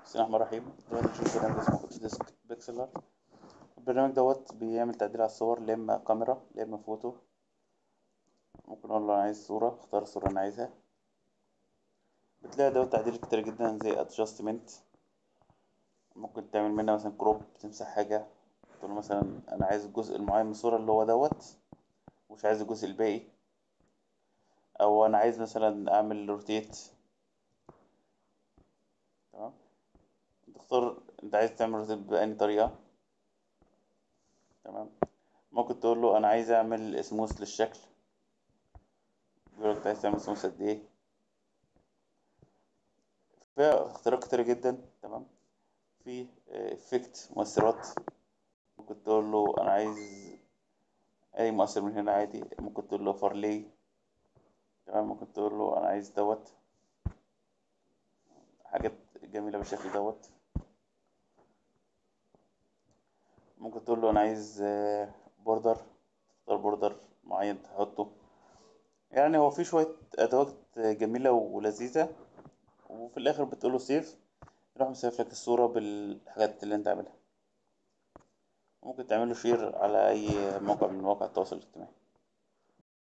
بسم الله الرحمن الرحيم دلوقتي نشوف برنامج اسمه ديسك بيكسلر البرنامج دوت بيعمل تعديل على الصور لا اما كاميرا لا اما فوتو ممكن اقول له انا عايز صورة اختار الصورة اللي انا عايزها بتلاقي دوت تعديل كتير جدا زي ادجستمنت ممكن تعمل منها مثلا كروب تمسح حاجة تقول له مثلا انا عايز الجزء المعين من الصورة اللي هو دوت ومش عايز الجزء الباقي او انا عايز مثلا اعمل روتيت تمام تختار انت عايز تعمل روتيت بأني طريقة تمام ممكن تقول له انا عايز اعمل سموث للشكل بيقول لك عايز تعمل سموث قد ايه فيها اختيارات كتير جدا تمام في افكت مؤثرات ممكن تقول له انا عايز اي مؤثر من هنا عادي ممكن تقول له فارلي تمام ممكن تقول له انا عايز دوت حاجات جميلة بالشكل دوت ممكن تقول له انا عايز بوردر تختار بوردر معين تحطه يعني هو في شوية ادوات جميلة ولذيذة وفي الاخر بتقول له سيف يروح مسيف لك الصورة بالحاجات اللي انت عاملها ممكن تعمله شير على اي موقع من مواقع التواصل الاجتماعي